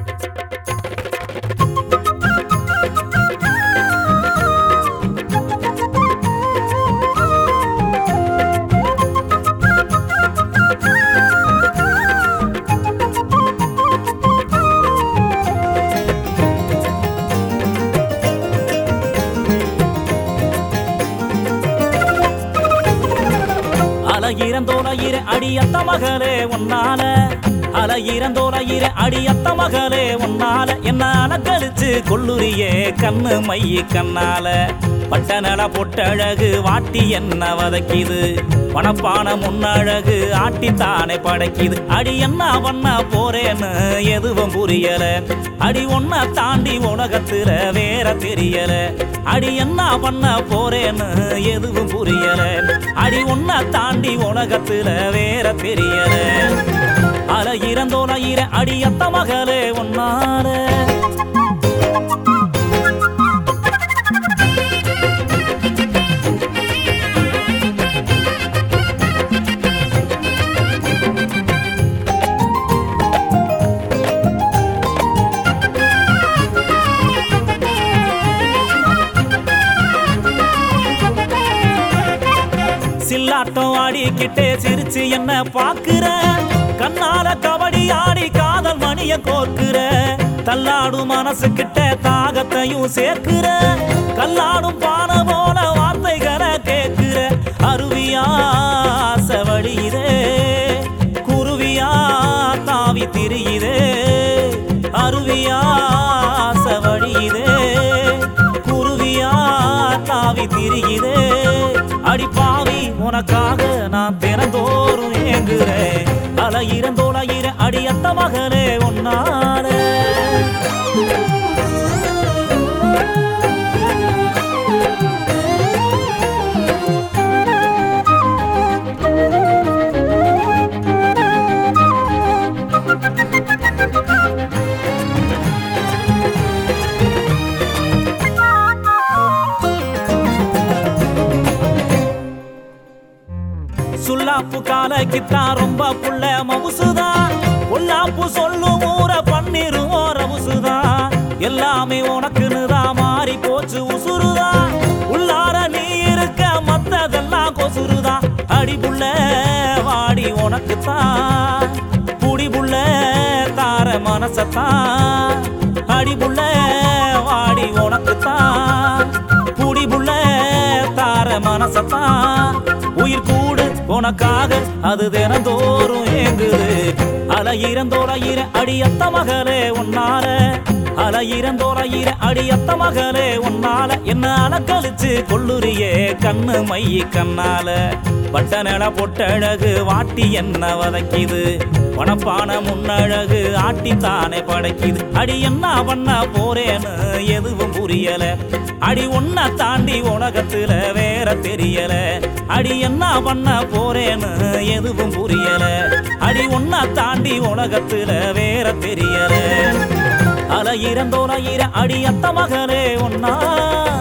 அலகிரந்தோலையிர அடியத்த மகளே உன்னால அலகிரந்தோலையிர அடியத்த மகளே உன்னால என்னால கழிச்சு கொள்ளுரியே கண்ணு மைய கண்ணால பட்டநல பொட்டழகு வாட்டி என்ன வதக்கிது பணப்பான முன்னழகு ஆட்டித்தானே படைக்குது அடி என்ன பண்ண போறேன்னு எதுவும் புரியல அடி ஒன்ன தாண்டி உலகத்துல வேற தெரியல அடி என்ன பண்ண போறேன்னு எதுவும் புரியல அடி ஒன்ன தாண்டி உலகத்துல வேற தெரியல அல இறந்தோல இர அடியத்த மகளே ஒன்னால சில்லாட்டம் ஆடிக்கிட்டே சிரிச்சு என்ன பாக்குற கண்ணால கபடி ஆடி காதல் மணிய கோர்க்குற தள்ளாடும் மனசு கிட்ட தாகத்தையும் சேர்க்கிற கல்லாடும் பானை போல வார்த்தைகளை கேட்கிற அருவியா செவழியுதே குருவியா தாவி திரியுதே அருவியா செவழியுதே குருவியா தாவி திரியுதே அடி பாவி உனக்காக நான் தினந்தோறும் ஏங்குறேன் அல இறந்தோல இர அடியத்த மகளே உன்னால சுல்லாப்பு காலைக்குத்தான் ரொம்ப புள்ள மவுசுதான் உள்ளாப்பு சொல்லும் ஊர பண்ணிருவோம் ரவுசுதான் எல்லாமே உனக்குன்னு தான் மாறி போச்சு உசுருதான் உள்ளார நீ இருக்க மத்ததெல்லாம் கொசுருதான் அடிபுள்ள வாடி உனக்குத்தான் புடிபுள்ள தார மனசத்தான் அடிபுள்ள வாடி உனக்குத்தான் புடிபுள்ள தார மனசத்தான் உயிர் கூடு உனக்காக அது தினந்தோறும் ஏங்குது அல இறந்தோலையிற அடியத்த மகளே உன்னால அல இறந்தோலையிற அடியத்த மகளே உன்னால என்ன அலக்கழிச்சு கொள்ளுரியே கண்ணு மைய கண்ணால பட்டநல பொட்டழகு வாட்டி என்ன வதக்கிது பணப்பான முன்னழகு ஆட்டித்தானே படைக்குது அடி என்ன பண்ண போறேன்னு எதுவும் புரியல அடி ஒன்ன தாண்டி உலகத்துல வேற தெரியல அடி என்ன பண்ண போறேன்னு எதுவும் புரியல அடி ஒன்ன தாண்டி உலகத்துல வேற தெரியல அல இறந்தோல இர அடி அத்த மகளே ஒன்னா